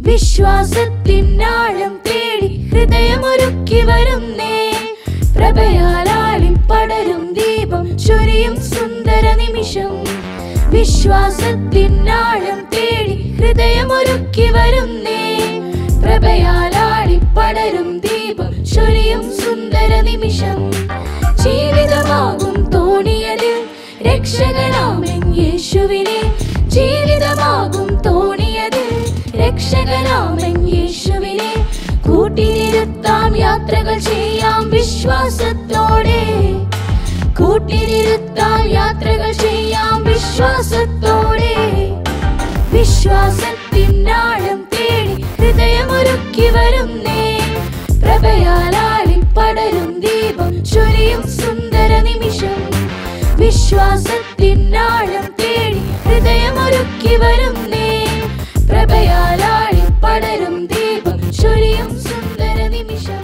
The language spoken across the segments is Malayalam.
വിശ്വാസത്തിനാഴം തേടി ഹൃദയമൊരുക്കി വരുന്നേ പ്രഭയാലാളിൽ പടരും ദീപം ചൊരിയും സുന്ദര നിമിഷം വിശ്വാസത്തിനാഴം തേടി ഹൃദയമൊരുക്കി വരുന്നേ പ്രഭയാലാളി പടരും ദീപം ചൊരിയും സുന്ദര നിമിഷം ജീവിതമാകും തോണിയതിൽ രക്ഷകനാമൻ യേശുവിനെ ജീവിതമാകും തോണിയതിൽ രക്ഷകനാമൻ യേശുവിനെ കൂട്ടിനിരുത്താം യാത്രകൾ ചെയ്യാം വിശ്വാസത്തോടെ കൂട്ടിനിരുത്താം യാത്രകൾ ചെയ്യാം വിശ്വാസത്തോടെ വിശ്വാസത്തിനാഴം തേടി ഹൃദയമൊരുക്കി വരുന്നേ പ്രഭയാലാളിൽ പടരും ദീപം ചൊരിയും സുന്ദര നിമിഷം വിശ്വാസത്തിനാഴം തേടി ഹൃദയമൊരുക്കി വരുന്നേ പ്രഭയാലാളിൽ പടരും ദീപം ചൊരിയും സുന്ദര നിമിഷം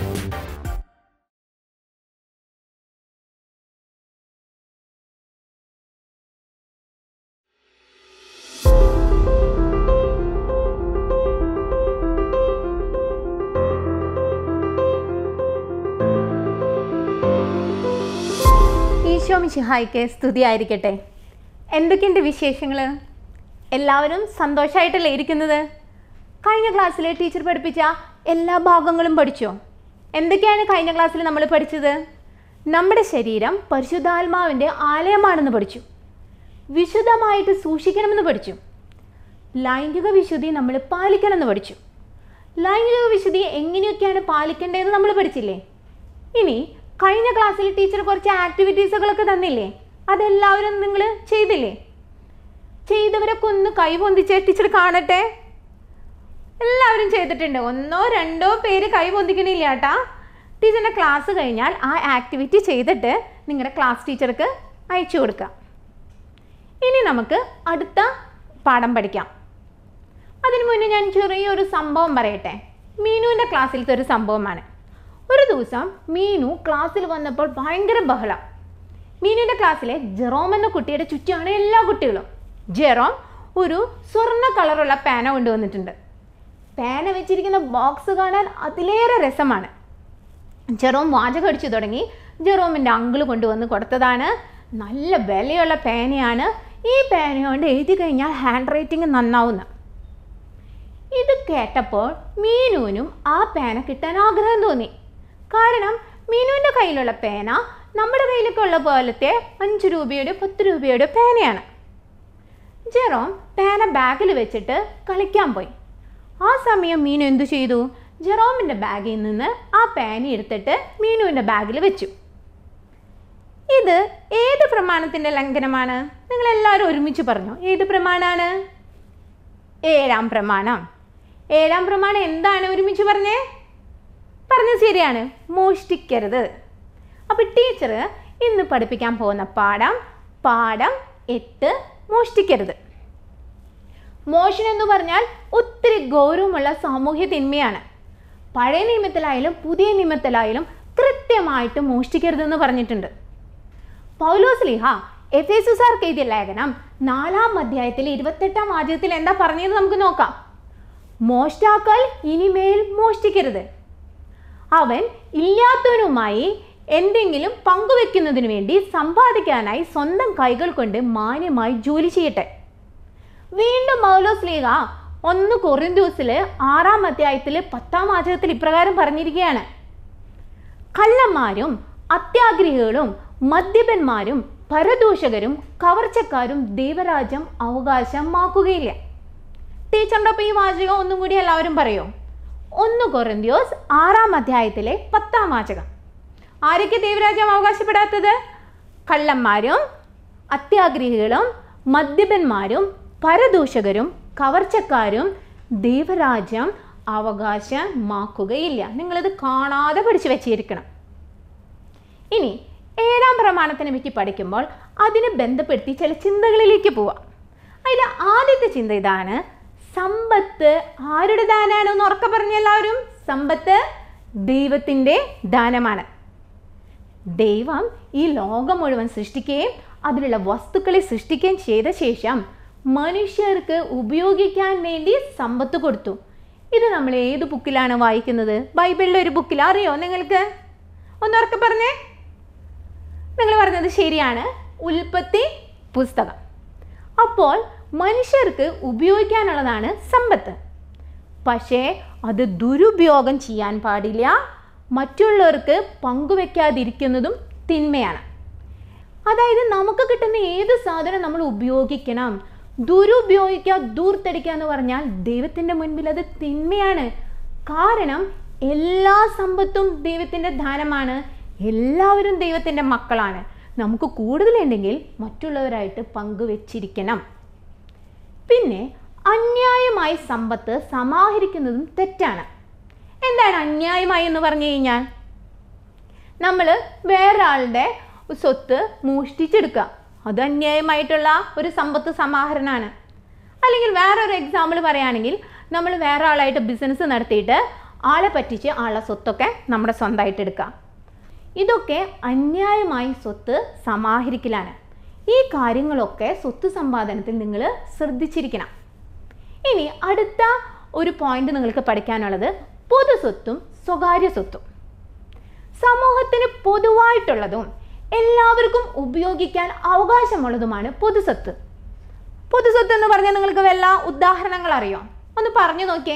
ഈശോ മിശിഹായിക്ക് സ്തുതിയായിരിക്കട്ടെ എന്തൊക്കെയുണ്ട് വിശേഷങ്ങൾ എല്ലാവരും സന്തോഷമായിട്ടല്ലേ ഇരിക്കുന്നത് കഴിഞ്ഞ ക്ലാസ്സിൽ ടീച്ചർ പഠിപ്പിച്ച എല്ലാ ഭാഗങ്ങളും പഠിച്ചോ എന്തൊക്കെയാണ് കഴിഞ്ഞ ക്ലാസ്സിൽ നമ്മൾ പഠിച്ചത് നമ്മുടെ ശരീരം പരിശുദ്ധാത്മാവിൻ്റെ ആലയമാണെന്ന് പഠിച്ചു വിശുദ്ധമായിട്ട് സൂക്ഷിക്കണമെന്ന് പഠിച്ചു ലൈംഗിക വിശുദ്ധി നമ്മൾ പാലിക്കണമെന്ന് പഠിച്ചു ലൈംഗിക വിശുദ്ധി എങ്ങനെയൊക്കെയാണ് പാലിക്കേണ്ടതെന്ന് നമ്മൾ പഠിച്ചില്ലേ ഇനി കഴിഞ്ഞ ക്ലാസ്സിൽ ടീച്ചർ കുറച്ച് ആക്ടിവിറ്റീസുകളൊക്കെ തന്നില്ലേ അതെല്ലാവരും നിങ്ങൾ ചെയ്തില്ലേ ചെയ്തവരൊക്കെ ഒന്ന് കൈ പൊന്തിച്ച് ടീച്ചർ കാണട്ടെ എല്ലാവരും ചെയ്തിട്ടുണ്ട് ഒന്നോ രണ്ടോ പേര് കൈ പൊന്തിക്കണില്ല കേട്ടാ ടീച്ചറിൻ്റെ ക്ലാസ് കഴിഞ്ഞാൽ ആ ആക്ടിവിറ്റി ചെയ്തിട്ട് നിങ്ങളുടെ ക്ലാസ് ടീച്ചർക്ക് അയച്ചു കൊടുക്കാം ഇനി നമുക്ക് അടുത്ത പാഠം പഠിക്കാം അതിനു മുന്നേ ഞാൻ ചെറിയൊരു സംഭവം പറയട്ടെ മീനുവിൻ്റെ ക്ലാസ്സിലത്തെ ഒരു സംഭവമാണ് ഒരു ദിവസം മീനു ക്ലാസ്സിൽ വന്നപ്പോൾ ഭയങ്കര ബഹളം മീനുവിൻ്റെ ക്ലാസ്സിലെ ജെറോം എന്ന കുട്ടിയുടെ ചുറ്റുമാണ് എല്ലാ കുട്ടികളും ജെറോം ഒരു സ്വർണ്ണ കളറുള്ള പേന കൊണ്ടുവന്നിട്ടുണ്ട് പേന വെച്ചിരിക്കുന്ന ബോക്സ് കാണാൻ അതിലേറെ രസമാണ് ജെറോം വാചകം അടിച്ചു തുടങ്ങി ജെറോമിൻ്റെ അങ്കിള് കൊണ്ടുവന്ന് കൊടുത്തതാണ് നല്ല വിലയുള്ള പേനയാണ് ഈ പേന കൊണ്ട് എഴുതി കഴിഞ്ഞാൽ ഹാൻഡ് റൈറ്റിംഗ് നന്നാവുന്ന ഇത് കേട്ടപ്പോൾ മീനുവിനും ആ പേന കിട്ടാൻ ആഗ്രഹം തോന്നി കാരണം മീനുവിൻ്റെ കയ്യിലുള്ള പേന നമ്മുടെ കയ്യിലൊക്കെ ഉള്ള പോലത്തെ അഞ്ച് രൂപയുടെ പത്ത് രൂപയുടെ പേനയാണ് ജെറോം പേന ബാഗിൽ വെച്ചിട്ട് കളിക്കാൻ പോയി ആ സമയം മീനു എന്തു ചെയ്തു ജെറോമിൻ്റെ ബാഗിൽ നിന്ന് ആ പേന എടുത്തിട്ട് മീനുവിൻ്റെ ബാഗിൽ വെച്ചു ഇത് ഏത് പ്രമാണത്തിൻ്റെ ലംഘനമാണ് നിങ്ങളെല്ലാവരും ഒരുമിച്ച് പറഞ്ഞു ഏത് പ്രമാണമാണ് ഏഴാം പ്രമാണം ഏഴാം പ്രമാണം എന്താണ് ഒരുമിച്ച് പറഞ്ഞേ പറഞ്ഞത് ശരിയാണ് മോഷ്ടിക്കരുത് അപ്പോൾ ടീച്ചർ ഇന്ന് പഠിപ്പിക്കാൻ പോകുന്ന പാഠം പാഠം എട്ട് മോഷ്ടിക്കരുത് മോഷണം എന്ന് പറഞ്ഞാൽ ഒത്തിരി ഗൗരവമുള്ള സാമൂഹ്യ തിന്മയാണ് പഴയ നിയമത്തിലായാലും പുതിയ നിയമത്തിലായാലും കൃത്യമായിട്ട് മോഷ്ടിക്കരുതെന്ന് പറഞ്ഞിട്ടുണ്ട് പൗലോസ് ലിഹ എഫ് എസുസാർക്ക് എഴുതിയ ലേഖനം നാലാം അധ്യായത്തിൽ ഇരുപത്തെട്ടാം വാചകത്തിൽ എന്താ പറഞ്ഞത് നമുക്ക് നോക്കാം മോഷ്ടാക്കൾ ഇനിമേൽ മോഷ്ടിക്കരുത് അവൻ ഇല്ലാത്തവനുമായി എന്തെങ്കിലും പങ്കുവെക്കുന്നതിന് വേണ്ടി സമ്പാദിക്കാനായി സ്വന്തം കൈകൾ കൊണ്ട് മാന്യമായി ജോലി ചെയ്യട്ടെ വീണ്ടും മൗലോസ് ലീഗ ഒന്ന് കൊറിന്ത്യൂസിൽ ആറാം അധ്യായത്തിൽ പത്താം വാചകത്തിൽ ഇപ്രകാരം പറഞ്ഞിരിക്കുകയാണ് കള്ളന്മാരും അത്യാഗ്രഹികളും മദ്യപന്മാരും പരദൂഷകരും കവർച്ചക്കാരും ദൈവരാജ്യം അവകാശമാക്കുകയില്ല ടീച്ചറിൻ്റെ ഒപ്പം ഈ വാചകം ഒന്നും കൂടി എല്ലാവരും പറയോ ഒന്ന് കൊറിന്ത്യോസ് ആറാം അധ്യായത്തിലെ പത്താം വാചകം ആരൊക്കെ ദൈവരാജ്യം അവകാശപ്പെടാത്തത് കള്ളന്മാരും അത്യാഗ്രഹികളും മദ്യപന്മാരും പരദൂഷകരും കവർച്ചക്കാരും ദൈവരാജ്യം അവകാശമാക്കുകയില്ല നിങ്ങളിത് കാണാതെ പഠിച്ചു വെച്ചിരിക്കണം ഇനി ഏഴാം പ്രമാണത്തിനെ പറ്റി പഠിക്കുമ്പോൾ അതിനെ ബന്ധപ്പെടുത്തി ചില ചിന്തകളിലേക്ക് പോവാം അതിൽ ആദ്യത്തെ ചിന്ത ഇതാണ് സമ്പത്ത് ആരുടെ ദാനാണ് എന്ന് ഉറക്കെ പറഞ്ഞ എല്ലാവരും സമ്പത്ത് ദൈവത്തിൻ്റെ ദാനമാണ് ദൈവം ഈ ലോകം മുഴുവൻ സൃഷ്ടിക്കുകയും അതിലുള്ള വസ്തുക്കളെ സൃഷ്ടിക്കുകയും ചെയ്ത ശേഷം മനുഷ്യർക്ക് ഉപയോഗിക്കാൻ വേണ്ടി സമ്പത്ത് കൊടുത്തു ഇത് നമ്മൾ ഏത് ബുക്കിലാണ് വായിക്കുന്നത് ബൈബിളിലെ ഒരു ബുക്കിൽ അറിയോ നിങ്ങൾക്ക് ഒന്നുറക്കെ പറഞ്ഞേ നിങ്ങൾ പറഞ്ഞത് ശരിയാണ് ഉൽപ്പത്തി പുസ്തകം അപ്പോൾ മനുഷ്യർക്ക് ഉപയോഗിക്കാനുള്ളതാണ് സമ്പത്ത് പക്ഷേ അത് ദുരുപയോഗം ചെയ്യാൻ പാടില്ല മറ്റുള്ളവർക്ക് പങ്കുവെക്കാതിരിക്കുന്നതും തിന്മയാണ് അതായത് നമുക്ക് കിട്ടുന്ന ഏത് സാധനം നമ്മൾ ഉപയോഗിക്കണം ദുരുപയോഗിക്കുക ദൂർത്തടിക്കുക എന്ന് പറഞ്ഞാൽ ദൈവത്തിൻ്റെ മുൻപിൽ അത് തിന്മയാണ് കാരണം എല്ലാ സമ്പത്തും ദൈവത്തിൻ്റെ ദാനമാണ് എല്ലാവരും ദൈവത്തിൻ്റെ മക്കളാണ് നമുക്ക് കൂടുതലുണ്ടെങ്കിൽ മറ്റുള്ളവരായിട്ട് പങ്കുവെച്ചിരിക്കണം പിന്നെ അന്യായമായി സമ്പത്ത് സമാഹരിക്കുന്നതും തെറ്റാണ് എന്താണ് അന്യായമായി എന്ന് പറഞ്ഞു കഴിഞ്ഞാൽ നമ്മൾ വേറൊരാളുടെ സ്വത്ത് മോഷ്ടിച്ചെടുക്കുക അത് അന്യായമായിട്ടുള്ള ഒരു സമ്പത്ത് സമാഹരണമാണ് അല്ലെങ്കിൽ വേറൊരു എക്സാമ്പിൾ പറയുകയാണെങ്കിൽ നമ്മൾ വേറെ ആളായിട്ട് ബിസിനസ് നടത്തിയിട്ട് ആളെ പറ്റിച്ച് ആളെ സ്വത്തൊക്കെ നമ്മുടെ സ്വന്തമായിട്ട് എടുക്കുക ഇതൊക്കെ അന്യായമായി സ്വത്ത് സമാഹരിക്കലാണ് ഈ കാര്യങ്ങളൊക്കെ സ്വത്ത് സമ്പാദനത്തിൽ നിങ്ങൾ ശ്രദ്ധിച്ചിരിക്കണം ഇനി അടുത്ത ഒരു പോയിന്റ് നിങ്ങൾക്ക് പഠിക്കാനുള്ളത് പൊതു സ്വത്തും സ്വകാര്യ സ്വത്തും സമൂഹത്തിന് പൊതുവായിട്ടുള്ളതും എല്ലാവർക്കും ഉപയോഗിക്കാൻ അവകാശമുള്ളതുമാണ് പൊതുസ്വത്ത് പൊതുസ്വത്ത് എന്ന് പറഞ്ഞാൽ നിങ്ങൾക്ക് വല്ല ഉദാഹരണങ്ങൾ അറിയോ ഒന്ന് പറഞ്ഞു നോക്കിയേ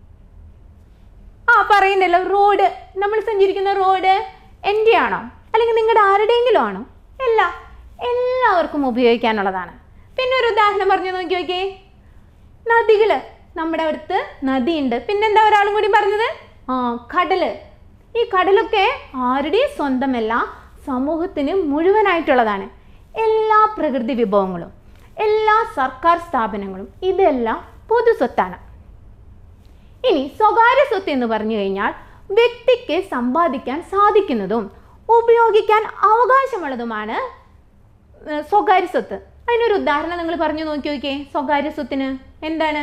ആ പറയുന്നല്ലോ റോഡ് നമ്മൾ സഞ്ചരിക്കുന്ന റോഡ് എൻ്റെ ആണോ അല്ലെങ്കിൽ നിങ്ങളുടെ ആരുടെയെങ്കിലും ആണോ അല്ല എല്ലാവർക്കും ഉപയോഗിക്കാനുള്ളതാണ് പിന്നെ ഒരു ഉദാഹരണം പറഞ്ഞു നോക്കി നോക്കിയേ നദികൾ നമ്മുടെ അടുത്ത് നദിയുണ്ട് പിന്നെന്താ ഒരാളും കൂടി പറഞ്ഞത് ആ കടല് ഈ കടലൊക്കെ ആരുടെയും സ്വന്തമല്ല സമൂഹത്തിന് മുഴുവനായിട്ടുള്ളതാണ് എല്ലാ പ്രകൃതി വിഭവങ്ങളും എല്ലാ സർക്കാർ സ്ഥാപനങ്ങളും ഇതെല്ലാം പൊതു സ്വത്താണ് ഇനി സ്വകാര്യ സ്വത്ത് എന്ന് പറഞ്ഞു കഴിഞ്ഞാൽ വ്യക്തിക്ക് സമ്പാദിക്കാൻ സാധിക്കുന്നതും ഉപയോഗിക്കാൻ അവകാശമുള്ളതുമാണ് ഏഹ്, സ്വകാര്യ സ്വത്ത് അതിനൊരു ഉദാഹരണം നിങ്ങൾ പറഞ്ഞു നോക്കി നോക്കിയേ സ്വകാര്യ സ്വത്തിന് എന്താണ്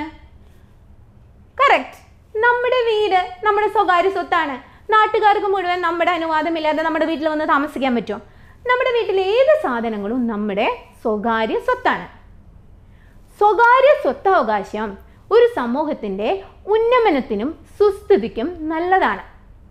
കറക്റ്റ് നമ്മുടെ വീട് നമ്മുടെ സ്വകാര്യ സ്വത്താണ് നാട്ടുകാർക്ക് മുഴുവൻ നമ്മുടെ അനുവാദമില്ലാതെ നമ്മുടെ വീട്ടിൽ വന്ന് താമസിക്കാൻ പറ്റുമോ നമ്മുടെ വീട്ടിലെ ഏത് സാധനങ്ങളും നമ്മുടെ സ്വകാര്യ സ്വത്താണ് സ്വകാര്യ സ്വത്തവകാശം ഒരു സമൂഹത്തിൻ്റെ ഉന്നമനത്തിനും സുസ്ഥിതിക്കും നല്ലതാണ്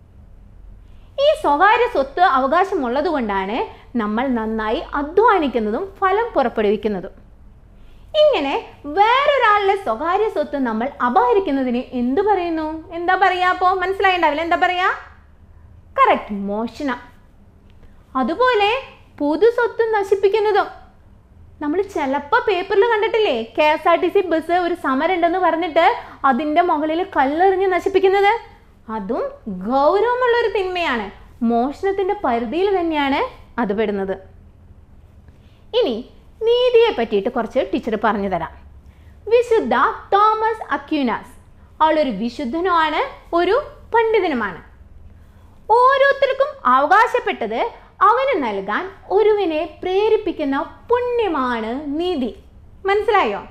ഈ സ്വകാര്യ സ്വത്ത് അവകാശമുള്ളത് കൊണ്ടാണ് നമ്മൾ നന്നായി അധ്വാനിക്കുന്നതും ഫലം പുറപ്പെടുവിക്കുന്നതും ഇങ്ങനെ വേറൊരാളുടെ സ്വകാര്യ സ്വത്ത് നമ്മൾ അപഹരിക്കുന്നതിന് എന്ത് പറയുന്നു എന്താ പറയാ അപ്പോൾ മനസ്സിലായിണ്ടാവില്ല എന്താ പറയാ കറക്റ്റ് മോഷണം അതുപോലെ പൊതു സ്വത്ത് നശിപ്പിക്കുന്നതും നമ്മൾ ചിലപ്പോൾ പേപ്പറിൽ കണ്ടിട്ടില്ലേ K S R T C bus ഒരു സമരം ഉണ്ടെന്ന് പറഞ്ഞിട്ട് അതിൻ്റെ മുകളിൽ കല്ലെറിഞ്ഞ് നശിപ്പിക്കുന്നത് അതും ഗൗരവമുള്ളൊരു തിന്മയാണ് മോഷണത്തിൻ്റെ പരിധിയിൽ തന്നെയാണ് അത് പെടുന്നത് ഇനി നീതിയെ പറ്റിയിട്ട് കുറച്ച് ടീച്ചർ പറഞ്ഞു തരാം വിശുദ്ധ തോമസ് അക്യൂനാസ് ആളൊരു വിശുദ്ധനുമാണ് ഒരു പണ്ഡിതനുമാണ് ഓരോരുത്തർക്കും അവകാശപ്പെട്ടത് അവന് നൽകാൻ ഒരുവിനെ പ്രേരിപ്പിക്കുന്ന പുണ്യമാണ് നീതി മനസ്സിലായോ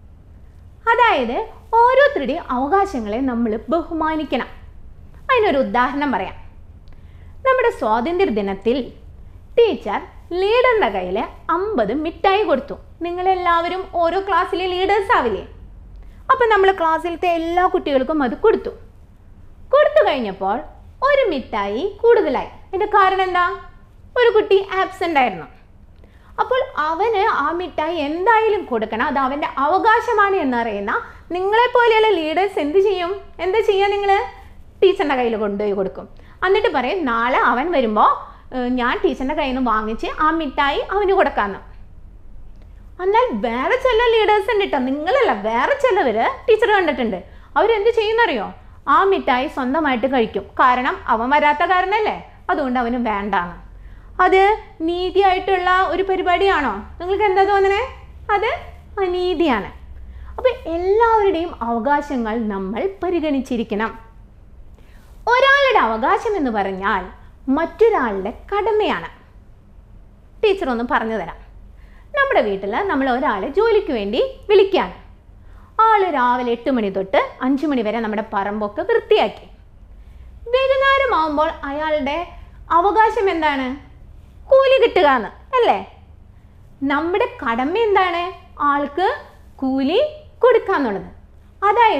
അതായത് ഓരോരുത്തരുടെയും അവകാശങ്ങളെ നമ്മൾ ബഹുമാനിക്കണം അതിനൊരു ഉദാഹരണം പറയാം നമ്മുടെ സ്വാതന്ത്ര്യ ദിനത്തിൽ ടീച്ചർ ലീഡറിൻ്റെ കയ്യിൽ അമ്പത് മിഠായി കൊടുത്തു നിങ്ങളെല്ലാവരും ഓരോ ക്ലാസ്സിലെ ലീഡേഴ്സ് ആവില്ലേ അപ്പം നമ്മൾ ക്ലാസ്സിലത്തെ എല്ലാ കുട്ടികൾക്കും അത് കൊടുത്തു കൊടുത്തു കഴിഞ്ഞപ്പോൾ ഒരു മിഠായി കൂടുതലായി അതിൻ്റെ കാരണം എന്താ ഒരു കുട്ടി ആബ്സെൻ്റ് ആയിരുന്നു അപ്പോൾ അവന് ആ മിഠായി എന്തായാലും കൊടുക്കണം അത് അവൻ്റെ അവകാശമാണ് എന്നറിയുന്ന നിങ്ങളെപ്പോലെയുള്ള ലീഡേഴ്സ് എന്ത് ചെയ്യും എന്താ ചെയ്യുക നിങ്ങൾ ടീച്ചറിൻ്റെ കയ്യിൽ കൊണ്ടുപോയി കൊടുക്കും എന്നിട്ട് പറയും നാളെ അവൻ വരുമ്പോൾ ഞാൻ ടീച്ചറിൻ്റെ കയ്യിൽ നിന്ന് വാങ്ങിച്ച് ആ മിഠായി അവന് കൊടുക്കാമെന്ന് എന്നാൽ വേറെ ചില ലീഡേഴ്സ് ഉണ്ട് കേട്ടോ നിങ്ങളല്ല വേറെ ചിലവർ ടീച്ചർ കണ്ടിട്ടുണ്ട് അവരെന്ത് ചെയ്യുന്നറിയോ ആ മിഠായി സ്വന്തമായിട്ട് കഴിക്കും കാരണം അവൻ വരാത്ത കാരണമല്ലേ അതുകൊണ്ട് അവന് വേണ്ടാന്ന് അത് നീതിയായിട്ടുള്ള ഒരു പരിപാടിയാണോ നിങ്ങൾക്ക് എന്താ തോന്നണേ അത് അനീതിയാണ് അപ്പം എല്ലാവരുടെയും അവകാശങ്ങൾ നമ്മൾ പരിഗണിച്ചിരിക്കണം ഒരാളുടെ അവകാശം എന്ന് പറഞ്ഞാൽ മറ്റൊരാളുടെ കടമയാണ് ടീച്ചർ ഒന്ന് പറഞ്ഞു തരാം നമ്മുടെ വീട്ടിൽ നമ്മൾ ഒരാളെ ജോലിക്ക് വേണ്ടി വിളിക്കുകയാണ് ആൾ രാവിലെ എട്ട് മണി തൊട്ട് അഞ്ച് മണി വരെ നമ്മുടെ പറമ്പൊക്കെ വൃത്തിയാക്കി വൈകുന്നേരമാകുമ്പോൾ അയാളുടെ അവകാശം എന്താണ് കൂലി കിട്ടുക എന്ന് അല്ലേ നമ്മുടെ കടമ എന്താണ് ആൾക്ക് കൂലി കൊടുക്കുക എന്നുള്ളത് അതായത്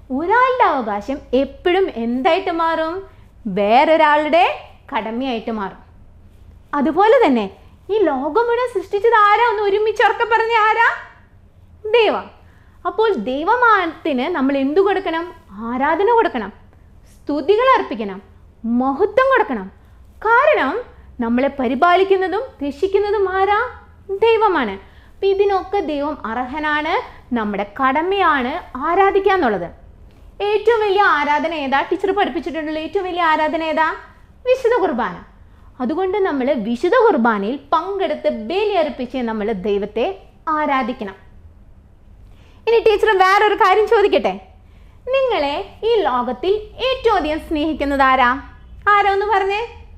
ഒരാളുടെ അവകാശം എപ്പോഴും എന്തായിട്ട് മാറും വേറൊരാളുടെ കടമയായിട്ട് മാറും അതുപോലെ തന്നെ ഈ ലോകം മുഴുവൻ സൃഷ്ടിച്ചത് ആരാ ഒന്ന് ഒരുമിച്ച് ഉറക്കെ പറഞ്ഞ ആരാ ദൈവം അപ്പോൾ ദൈവമാനത്തിന് നമ്മൾ എന്തു കൊടുക്കണം ആരാധന കൊടുക്കണം സ്തുതികൾ അർപ്പിക്കണം മഹത്വം കൊടുക്കണം കാരണം നമ്മളെ പരിപാലിക്കുന്നതും രക്ഷിക്കുന്നതും ആരാ ദൈവമാണ് അപ്പം ഇതിനൊക്കെ ദൈവം അർഹനാണ് നമ്മുടെ കടമയാണ് ആരാധിക്കുക എന്നുള്ളത് ഏറ്റവും വലിയ ആരാധന ഏതാ ടീച്ചർ പഠിപ്പിച്ചിട്ടുള്ള ഏറ്റവും വലിയ ആരാധന ഏതാ വിശുദ്ധ കുർബാന അതുകൊണ്ട് നമ്മൾ വിശുദ്ധ കുർബാനയിൽ പങ്കെടുത്ത് ബലിയർപ്പിച്ച് നമ്മൾ ദൈവത്തെ ആരാധിക്കണം ഇനി ടീച്ചർ വേറൊരു കാര്യം ചോദിക്കട്ടെ നിങ്ങളെ ഈ ലോകത്തിൽ ഏറ്റവും അധികം സ്നേഹിക്കുന്നത് ആരാ ആരാ ഒന്ന് പറഞ്ഞേ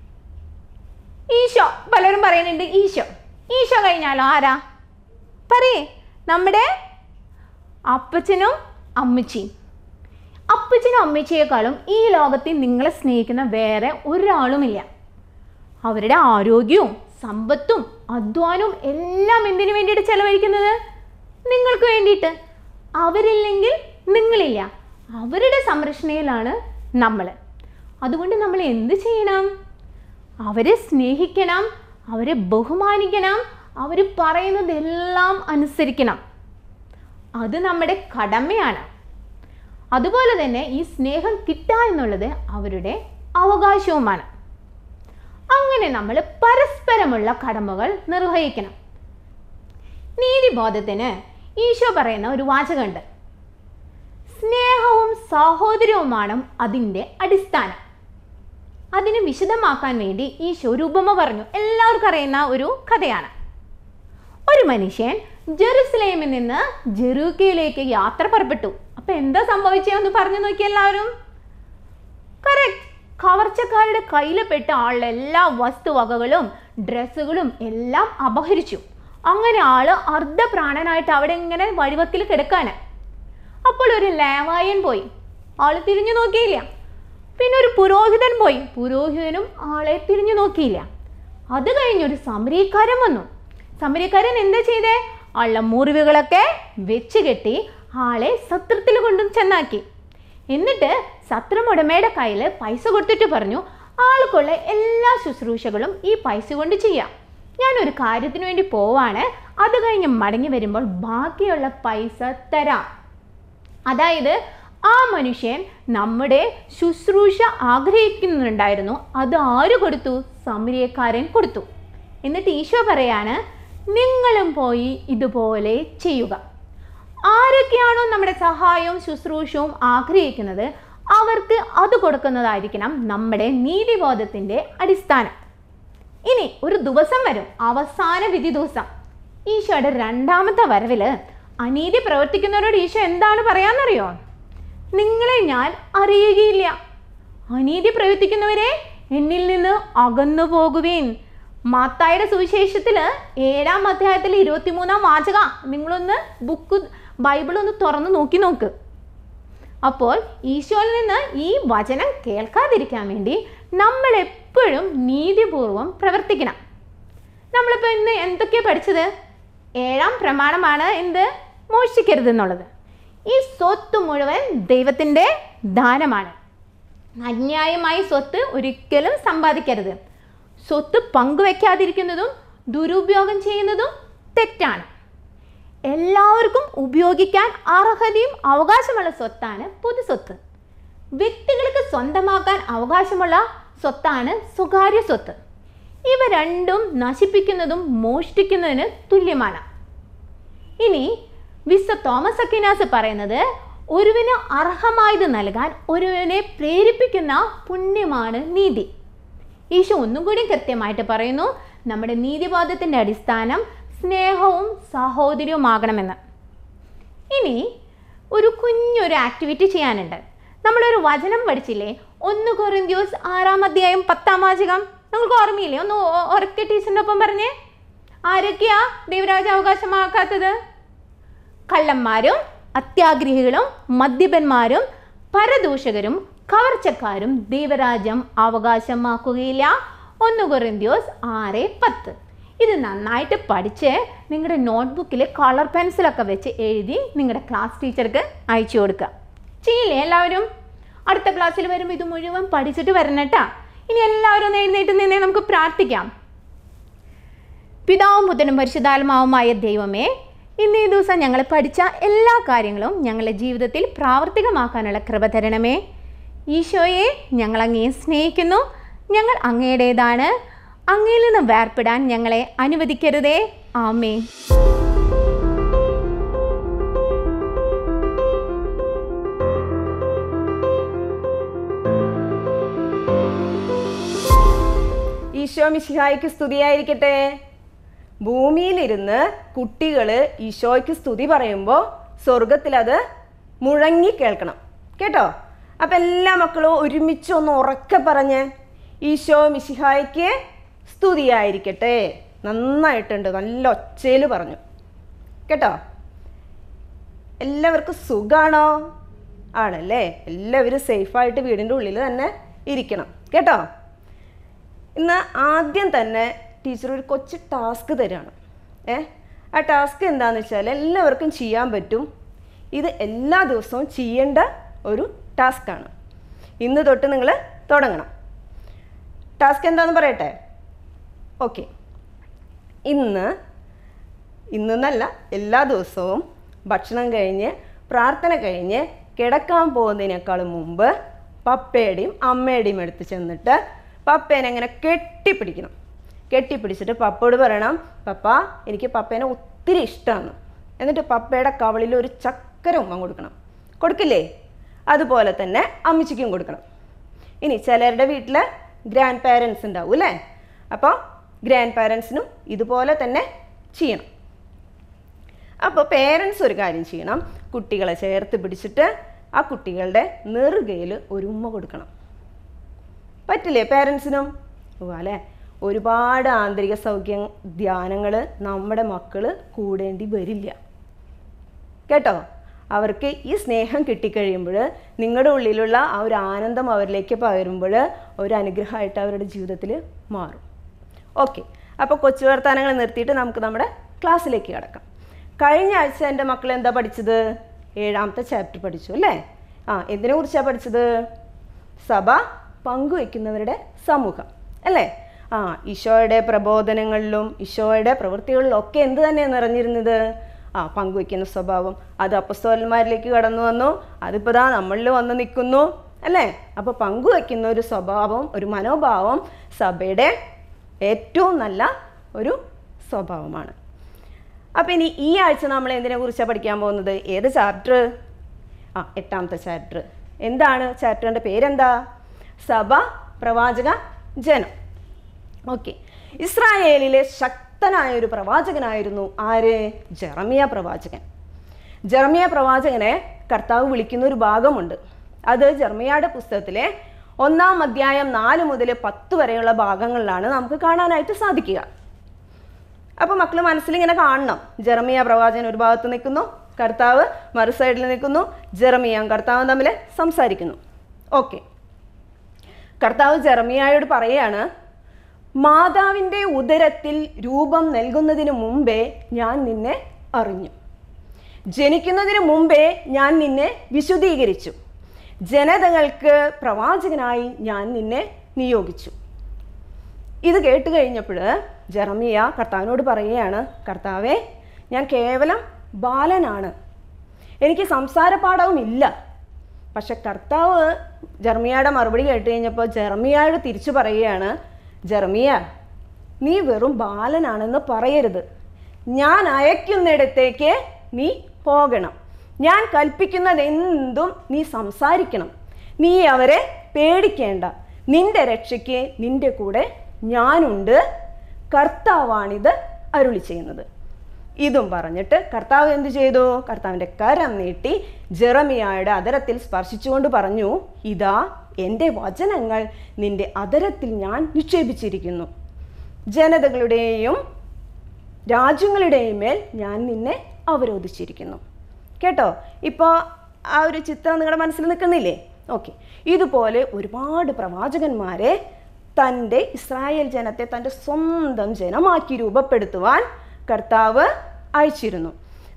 ഈശോ പലരും പറയുന്നുണ്ട് ഈശോ ഈശോ കഴിഞ്ഞാലോ ആരാ പറയേ നമ്മുടെ അപ്പച്ചനും അമ്മച്ചിയും അപ്പച്ചനും അമ്മച്ചിയേക്കാളും ഈ ലോകത്തിൽ നിങ്ങളെ സ്നേഹിക്കുന്ന വേറെ ഒരാളുമില്ല അവരുടെ ആരോഗ്യവും സമ്പത്തും അധ്വാനവും എല്ലാം എന്തിനു വേണ്ടിയിട്ട് ചെലവഴിക്കുന്നത് നിങ്ങൾക്ക് വേണ്ടിയിട്ട് അവരില്ലെങ്കിൽ നിങ്ങളില്ല അവരുടെ സംരക്ഷണയിലാണ് നമ്മൾ അതുകൊണ്ട് നമ്മൾ എന്ത് ചെയ്യണം അവരെ സ്നേഹിക്കണം അവരെ ബഹുമാനിക്കണം അവർ പറയുന്നതെല്ലാം അനുസരിക്കണം അത് നമ്മുടെ കടമയാണ് അതുപോലെ തന്നെ ഈ സ്നേഹം കിട്ടുക എന്നുള്ളത് അവരുടെ അവകാശവുമാണ് അങ്ങനെ നമ്മൾ പരസ്പരമുള്ള കടമകൾ നിർവഹിക്കണം നീതിബോധത്തിന് ഈശോ പറയുന്ന ഒരു വാചകമുണ്ട് സ്നേഹവും സാഹോദര്യവുമാണ് അതിൻ്റെ അടിസ്ഥാനം അതിനെ വിശദമാക്കാൻ വേണ്ടി ഈശോ ഒരു ഉപമ പറഞ്ഞു എല്ലാവർക്കും അറിയുന്ന ഒരു കഥയാണ് ഒരു മനുഷ്യൻ ജെറുസലേമിൽ നിന്ന് ജെറൂക്കയിലേക്ക് യാത്ര പുറപ്പെട്ടു അപ്പൊ എന്താ സംഭവിച്ചതെന്ന് പറഞ്ഞു നോക്കി എല്ലാവരും കറക്റ്റ് കവർച്ചക്കാരുടെ കയ്യിൽപ്പെട്ട ആളുടെ എല്ലാ വസ്തുവകകളും ഡ്രസ്സുകളും എല്ലാം അപഹരിച്ചു അങ്ങനെ ആള് അർദ്ധപ്രാണനായിട്ട് അവിടെ ഇങ്ങനെ വഴിവക്കിൽ കിടക്കാണ് അപ്പോൾ ഒരു ലേവായൻ പോയി ആള് തിരിഞ്ഞു നോക്കിയില്ല പിന്നെ ഒരു പുരോഹിതൻ പോയി പുരോഹിതനും ആളെ തിരിഞ്ഞു നോക്കിയില്ല അത് കഴിഞ്ഞൊരു സമരീക്കാരൻ വന്നു സമരീക്കാരൻ എന്താ ചെയ്തേ ആളുടെ മുറിവുകളൊക്കെ വെച്ച് കെട്ടി ആളെ സത്രത്തിൽ കൊണ്ടും ചെന്നാക്കി എന്നിട്ട് സത്രമുടമയുടെ കയ്യിൽ പൈസ കൊടുത്തിട്ട് പറഞ്ഞു ആൾക്കുള്ള എല്ലാ ശുശ്രൂഷകളും ഈ പൈസ കൊണ്ട് ചെയ്യാം ഞാനൊരു കാര്യത്തിന് വേണ്ടി പോവാണ് അത് കഴിഞ്ഞ് മടങ്ങി വരുമ്പോൾ ബാക്കിയുള്ള പൈസ തരാം അതായത് ആ മനുഷ്യൻ നമ്മുടെ ശുശ്രൂഷ ആഗ്രഹിക്കുന്നുണ്ടായിരുന്നു അത് ആര് കൊടുത്തു സമരിയക്കാരൻ കൊടുത്തു എന്നിട്ട് ഈശോ പറയാണ് നിങ്ങളും പോയി ഇതുപോലെ ചെയ്യുക ആരൊക്കെയാണോ നമ്മുടെ സഹായവും ശുശ്രൂഷവും ആഗ്രഹിക്കുന്നത് അവർക്ക് അത് കൊടുക്കുന്നതായിരിക്കണം നമ്മുടെ നീതിബോധത്തിൻ്റെ അടിസ്ഥാനം ഇനി ഒരു ദിവസം വരും അവസാന വിധി ദിവസം ഈശോയുടെ രണ്ടാമത്തെ വരവില് അനീതി പ്രവർത്തിക്കുന്നവരോട് ഈശോ എന്താണ് പറയാന്നറിയോ നിങ്ങളെ ഞാൻ അറിയുകയില്ല അനീതി പ്രവർത്തിക്കുന്നവരെ എന്നിൽ നിന്ന് അകന്നു പോകുവേൻ മാത്തായുടെ സുവിശേഷത്തിൽ ഏഴാം അധ്യായത്തിൽ ഇരുപത്തിമൂന്നാം വാചക നിങ്ങളൊന്ന് ബുക്ക് ബൈബിൾ ഒന്ന് തുറന്ന് നോക്കി നോക്ക് അപ്പോൾ ഈശോയിൽ നിന്ന് ഈ വചനം കേൾക്കാതിരിക്കാൻ വേണ്ടി നമ്മൾ എപ്പോഴും നീതിപൂർവം പ്രവർത്തിക്കണം നമ്മളിപ്പോൾ ഇന്ന് എന്തൊക്കെയാണ് പഠിച്ചത് ഏഴാം പ്രമാണമാണ് എന്ത് മോഷ്ടിക്കരുത് എന്നുള്ളത് ഈ സ്വത്ത് മുഴുവൻ ദൈവത്തിൻ്റെ ദാനമാണ് അന്യായമായി സ്വത്ത് ഒരിക്കലും സമ്പാദിക്കരുത് സ്വത്ത് പങ്കുവെക്കാതിരിക്കുന്നതും ദുരുപയോഗം ചെയ്യുന്നതും തെറ്റാണ് എല്ലാവർക്കും ഉപയോഗിക്കാൻ അർഹതയും അവകാശമുള്ള സ്വത്താണ് പൊതുസ്വത്ത് വ്യക്തികൾക്ക് സ്വന്തമാക്കാൻ അവകാശമുള്ള സ്വത്താണ് സ്വകാര്യ സ്വത്ത് ഇവ രണ്ടും നശിപ്പിക്കുന്നതും മോഷ്ടിക്കുന്നതിന് തുല്യമാണ് ഇനി വിശ്വ തോമസ് അക്കിനാസ് പറയുന്നത് ഒരുവിന് അർഹമായത് നൽകാൻ ഒരുവനെ പ്രേരിപ്പിക്കുന്ന പുണ്യമാണ് നീതി ഈശോ ഒന്നും കൂടി കൃത്യമായിട്ട് പറയുന്നു നമ്മുടെ നീതിബോധത്തിൻ്റെ അടിസ്ഥാനം സ്നേഹവും സാഹോദര്യവുമാകണമെന്ന് ഇനി ഒരു കുഞ്ഞൊരു ആക്ടിവിറ്റി ചെയ്യാനുണ്ട് നമ്മളൊരു വചനം പഠിച്ചില്ലേ ഒന്ന് കൊറിന്ത്യോസ് ആറാം അധ്യായം പത്താം വാചകം നിങ്ങൾക്ക് ഓർമ്മയില്ലേ ഒന്ന് ഒ- ഉറക്കെ ടീച്ചറിൻ്റെ ഒപ്പം പറഞ്ഞേ ആരൊക്കെയാ ദൈവരാജ അവകാശമാക്കാത്തത് കള്ളന്മാരും അത്യാഗ്രഹികളും മദ്യപന്മാരും പരദൂഷകരും കവർച്ചക്കാരും ദൈവരാജ്യം അവകാശമാക്കുകയില്ല ഒന്ന് കൊറിന്ത്യോസ് ആറ് പത്ത് ഇത് നന്നായിട്ട് പഠിച്ച് നിങ്ങളുടെ നോട്ട്ബുക്കിൽ കളർ പെൻസിലൊക്കെ വെച്ച് എഴുതി നിങ്ങളുടെ ക്ലാസ് ടീച്ചർക്ക് അയച്ചു കൊടുക്കുക ചെയ്യില്ലേ എല്ലാവരും അടുത്ത ക്ലാസ്സിൽ വരുമ്പോൾ ഇത് മുഴുവൻ പഠിച്ചിട്ട് വരണം കേട്ടാ ഇനി എല്ലാവരും ഒന്ന് എഴുന്നേറ്റ് നിന്നേ നമുക്ക് പ്രാർത്ഥിക്കാം പിതാവും പുത്രനും പരിശുദ്ധാത്മാവുമായ ദൈവമേ ഇന്ന് ഈ ദിവസം ഞങ്ങൾ പഠിച്ച എല്ലാ കാര്യങ്ങളും ഞങ്ങളുടെ ജീവിതത്തിൽ പ്രാവർത്തികമാക്കാനുള്ള കൃപ തരണമേ ഈശോയെ ഞങ്ങൾ അങ്ങയെ സ്നേഹിക്കുന്നു ഞങ്ങൾ അങ്ങയുടേതാണ് അങ്ങയിൽ നിന്ന് വേർപ്പെടാൻ ഞങ്ങളെ അനുവദിക്കരുതേ ആമേ ഈശോ മിശിഹായ്ക്ക് സ്തുതിയായിരിക്കട്ടെ ഭൂമിയിലിരുന്ന് കുട്ടികൾ ഈശോയ്ക്ക് സ്തുതി പറയുമ്പോൾ സ്വർഗത്തിൽ അത് മുഴങ്ങി കേൾക്കണം കേട്ടോ അപ്പം എല്ലാ മക്കളും ഒരുമിച്ച് ഒന്ന് ഉറക്കെ പറഞ്ഞ് ഈശോ മിശിഹായ്ക്ക് സ്തുതിയായിരിക്കട്ടെ നന്നായിട്ടുണ്ട് നല്ല ഒച്ചയിൽ പറഞ്ഞു കേട്ടോ എല്ലാവർക്കും സുഖാണോ ആണല്ലേ എല്ലാവരും സേഫായിട്ട് വീടിൻ്റെ ഉള്ളിൽ തന്നെ ഇരിക്കണം കേട്ടോ ഇന്ന് ആദ്യം തന്നെ ടീച്ചർ ഒരു കൊച്ചു ടാസ്ക് തരാണ് ഏ ആ ടാസ്ക് എന്താണെന്ന് വെച്ചാൽ എല്ലാവർക്കും ചെയ്യാൻ പറ്റും ഇത് എല്ലാ ദിവസവും ചെയ്യേണ്ട ഒരു ടാസ്ക്കാണ് ഇന്ന് തൊട്ട് നിങ്ങൾ തുടങ്ങണം ടാസ്ക് എന്താണെന്ന് പറയട്ടെ ഓക്കെ ഇന്ന് ഇന്നെന്നല്ല എല്ലാ ദിവസവും ഭക്ഷണം കഴിഞ്ഞ് പ്രാർത്ഥന കഴിഞ്ഞ് കിടക്കാൻ പോകുന്നതിനേക്കാളും മുമ്പ് പപ്പയുടെയും അമ്മയുടെയും അടുത്ത് ചെന്നിട്ട് പപ്പേനെ അങ്ങനെ കെട്ടിപ്പിടിക്കണം കെട്ടിപ്പിടിച്ചിട്ട് പപ്പയോട് പറയണം പപ്പ എനിക്ക് പപ്പേനെ ഒത്തിരി ഇഷ്ടമാണ് എന്നിട്ട് പപ്പയുടെ കവളിൽ ഒരു ചക്കര ഉമ്മ കൊടുക്കണം കൊടുക്കില്ലേ അതുപോലെ തന്നെ അമ്മച്ചിക്കും കൊടുക്കണം ഇനി ചിലരുടെ വീട്ടിൽ ഗ്രാൻഡ് പാരൻസ് ഉണ്ടാവും അല്ലേ അപ്പോൾ ഗ്രാൻഡ് പാരൻസിനും ഇതുപോലെ തന്നെ ചെയ്യണം അപ്പോൾ പേരൻസ് ഒരു കാര്യം ചെയ്യണം കുട്ടികളെ ചേർത്ത് പിടിച്ചിട്ട് ആ കുട്ടികളുടെ നെറുകയിൽ ഒരു ഉമ്മ കൊടുക്കണം പറ്റില്ലേ പേരൻസിനും ഓ അല്ലേ ഒരുപാട് ആന്തരിക സൗഖ്യ ധ്യാനങ്ങൾ നമ്മുടെ മക്കൾ കൂടേണ്ടി വരില്ല കേട്ടോ അവർക്ക് ഈ സ്നേഹം കിട്ടിക്കഴിയുമ്പോൾ നിങ്ങളുടെ ഉള്ളിലുള്ള ആ ഒരു ആനന്ദം അവരിലേക്ക് പകരുമ്പോൾ ഒരു അനുഗ്രഹമായിട്ട് അവരുടെ ജീവിതത്തിൽ മാറും ഓക്കെ അപ്പോൾ കൊച്ചു വർത്താനങ്ങൾ നിർത്തിയിട്ട് നമുക്ക് നമ്മുടെ ക്ലാസ്സിലേക്ക് കിടക്കാം കഴിഞ്ഞ ആഴ്ച എൻ്റെ മക്കൾ എന്താ പഠിച്ചത് ഏഴാമത്തെ ചാപ്റ്റർ പഠിച്ചു അല്ലേ ആ എന്തിനെ കുറിച്ചാണ് പഠിച്ചത് സഭ പങ്കുവെക്കുന്നവരുടെ സമൂഹം അല്ലേ ആ ഈശോയുടെ പ്രബോധനങ്ങളിലും ഈശോയുടെ പ്രവൃത്തികളിലും ഒക്കെ എന്ത് തന്നെയാണ് നിറഞ്ഞിരുന്നത് ആ പങ്കുവെക്കുന്ന സ്വഭാവം അത് അപ്പസ്തോലന്മാരിലേക്ക് കടന്നു വന്നു അതിപ്പോൾ ദാ നമ്മളിൽ വന്ന് നിൽക്കുന്നു അല്ലേ അപ്പോൾ പങ്കുവെക്കുന്ന ഒരു സ്വഭാവം ഒരു മനോഭാവം സഭയുടെ ഏറ്റവും നല്ല ഒരു സ്വഭാവമാണ് അപ്പം ഇനി ഈ ആഴ്ച നമ്മൾ എന്തിനെ കുറിച്ചാണ് പഠിക്കാൻ പോകുന്നത് ഏത് ചാപ്റ്റർ ആ എട്ടാമത്തെ ചാപ്റ്റർ എന്താണ് ചാപ്റ്ററിൻ്റെ പേരെന്താ സഭ പ്രവാചക ജനം ഓക്കെ ഇസ്രായേലിലെ ശക്തനായ ഒരു പ്രവാചകനായിരുന്നു ആര് ജെറമിയ പ്രവാചകൻ ജെറമിയ പ്രവാചകനെ കർത്താവ് വിളിക്കുന്ന ഒരു ഭാഗമുണ്ട് അത് ജെർമിയയുടെ പുസ്തകത്തിലെ ഒന്നാം അധ്യായം നാല് മുതൽ പത്ത് വരെയുള്ള ഭാഗങ്ങളിലാണ് നമുക്ക് കാണാനായിട്ട് സാധിക്കുക അപ്പോൾ മക്കൾ മനസ്സിലിങ്ങനെ കാണണം ജെറമിയ പ്രവാചകൻ ഒരു ഭാഗത്ത് നിൽക്കുന്നു കർത്താവ് മറു സൈഡിൽ നിൽക്കുന്നു ജെറമിയയും കർത്താവും തമ്മിൽ സംസാരിക്കുന്നു ഓക്കെ കർത്താവ് ജെറമിയായോട് പറയാണ് മാതാവിൻ്റെ ഉദരത്തിൽ രൂപം നൽകുന്നതിന് മുമ്പേ ഞാൻ നിന്നെ അറിഞ്ഞു ജനിക്കുന്നതിന് മുമ്പേ ഞാൻ നിന്നെ വിശുദ്ധീകരിച്ചു ജനതകൾക്ക് പ്രവാചകനായി ഞാൻ നിന്നെ നിയോഗിച്ചു ഇത് കേട്ട് കഴിഞ്ഞപ്പോൾ ജെറമിയ കർത്താവിനോട് പറയുകയാണ് കർത്താവേ ഞാൻ കേവലം ബാലനാണ് എനിക്ക് സംസാരപാഠവും ഇല്ല പക്ഷെ കർത്താവ് ജെർമിയയുടെ മറുപടി കേട്ട് കഴിഞ്ഞപ്പോൾ ജെർമിയയോട് തിരിച്ചു പറയുകയാണ് ജെർമിയ നീ വെറും ബാലനാണെന്ന് പറയരുത് ഞാൻ അയക്കുന്നിടത്തേക്ക് നീ പോകണം ഞാൻ കൽപ്പിക്കുന്നത് എന്തും നീ സംസാരിക്കണം നീ അവരെ പേടിക്കേണ്ട നിന്റെ രക്ഷയ്ക്ക് നിന്റെ കൂടെ ഞാനുണ്ട് കർത്താവാണിത് അരുളി ചെയ്യുന്നത് ഇതും പറഞ്ഞിട്ട് കർത്താവ് എന്ത് ചെയ്തു കർത്താവിൻ്റെ കരം നീട്ടി ജെറമിയായുടെ അതരത്തിൽ സ്പർശിച്ചുകൊണ്ട് പറഞ്ഞു ഇതാ എൻ്റെ വചനങ്ങൾ നിന്റെ അതരത്തിൽ ഞാൻ നിക്ഷേപിച്ചിരിക്കുന്നു ജനതകളുടെയും രാജ്യങ്ങളുടെയും മേൽ ഞാൻ നിന്നെ അവരോധിച്ചിരിക്കുന്നു കേട്ടോ ഇപ്പോൾ ആ ഒരു ചിത്രം നിങ്ങളുടെ മനസ്സിൽ നിൽക്കുന്നില്ലേ ഓക്കെ ഇതുപോലെ ഒരുപാട് പ്രവാചകന്മാരെ തൻ്റെ ഇസ്രായേൽ ജനത്തെ തൻ്റെ സ്വന്തം ജനമാക്കി രൂപപ്പെടുത്തുവാൻ കർത്താവ് അയച്ചിരുന്നു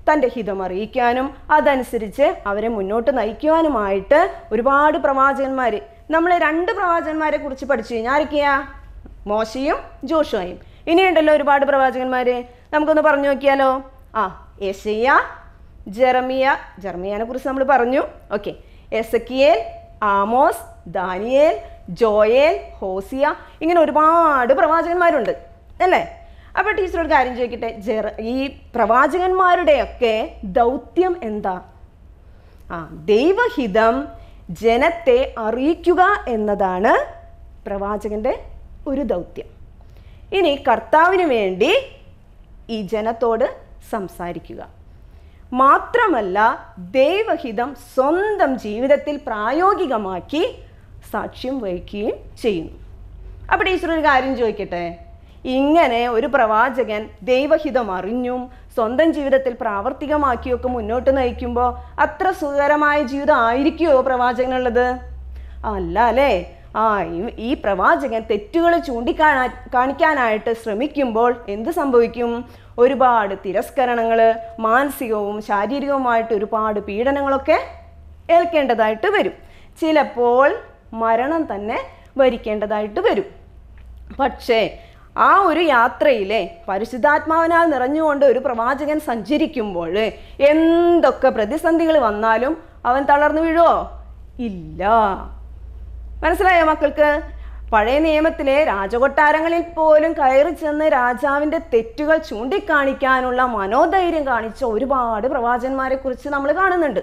തൻ്റെ ഹിതം അറിയിക്കാനും അതനുസരിച്ച് അവരെ മുന്നോട്ട് നയിക്കുവാനുമായിട്ട് ഒരുപാട് പ്രവാചകന്മാർ നമ്മൾ രണ്ട് പ്രവാചകന്മാരെ കുറിച്ച് പഠിച്ചു കഴിഞ്ഞാൽ ആരൊക്കെയാ മോശയും ജോഷുവായും ഇനിയുണ്ടല്ലോ ഒരുപാട് പ്രവാചകന്മാർ നമുക്കൊന്ന് പറഞ്ഞു നോക്കിയാലോ ആ യേശയ്യ ജെറമിയ ജെറമിയനെ കുറിച്ച് നമ്മൾ പറഞ്ഞു okay Ezekiel Amos Daniel Joel Hosea ഇങ്ങനെ ഒരുപാട് പ്രവാചകന്മാരുണ്ട് അല്ലേ അപ്പോൾ ടീച്ചർ ഒരു കാര്യം ചോദിക്കട്ടെ ജെറ ഈ പ്രവാചകന്മാരുടെയൊക്കെ ദൗത്യം എന്താ ആ ദൈവഹിതം ജനത്തെ അറിയിക്കുക എന്നതാണ് പ്രവാചകന്റെ ഒരു ദൗത്യം ഇനി കർത്താവിന് വേണ്ടി ഈ ജനത്തോട് സംസാരിക്കുക മാത്രമല്ല ദൈവഹിതം സ്വന്തം ജീവിതത്തിൽ പ്രായോഗികമാക്കി സാക്ഷ്യം വഹിക്കുകയും ചെയ്യുന്നു അപ്പോൾ ടീച്ചർ ഒരു കാര്യം ചോദിക്കട്ടെ ഇങ്ങനെ ഒരു പ്രവാചകൻ ദൈവഹിതം അറിഞ്ഞും സ്വന്തം ജീവിതത്തിൽ പ്രാവർത്തികമാക്കിയൊക്കെ മുന്നോട്ട് നയിക്കുമ്പോൾ അത്ര സുഖകരമായ ജീവിതം ആയിരിക്കുമോ പ്രവാചകനുള്ളത് അല്ല അല്ലേ ആ ഈ- ഈ പ്രവാചകൻ തെറ്റുകൾ ചൂണ്ടിക്കാണാ കാണിക്കാനായിട്ട് ശ്രമിക്കുമ്പോൾ എന്ത് സംഭവിക്കും ഒരുപാട് തിരസ്കരണങ്ങൾ മാനസികവും ശാരീരികവുമായിട്ട് ഒരുപാട് പീഡനങ്ങളൊക്കെ ഏൽക്കേണ്ടതായിട്ട് വരും ചിലപ്പോൾ മരണം തന്നെ വരിക്കേണ്ടതായിട്ട് വരും പക്ഷേ ആ ഒരു യാത്രയിലെ പരിശുദ്ധാത്മാവിനാൽ നിറഞ്ഞുകൊണ്ട് ഒരു പ്രവാചകൻ സഞ്ചരിക്കുമ്പോൾ എന്തൊക്കെ പ്രതിസന്ധികൾ വന്നാലും അവൻ തളർന്നു വീഴുമോ ഇല്ല മനസ്സിലായോ മക്കൾക്ക് പഴയ നിയമത്തിലെ രാജകൊട്ടാരങ്ങളിൽ പോലും കയറി ചെന്ന് രാജാവിൻ്റെ തെറ്റുകൾ ചൂണ്ടിക്കാണിക്കാനുള്ള മനോധൈര്യം കാണിച്ച ഒരുപാട് പ്രവാചകന്മാരെ കുറിച്ച് നമ്മൾ കാണുന്നുണ്ട്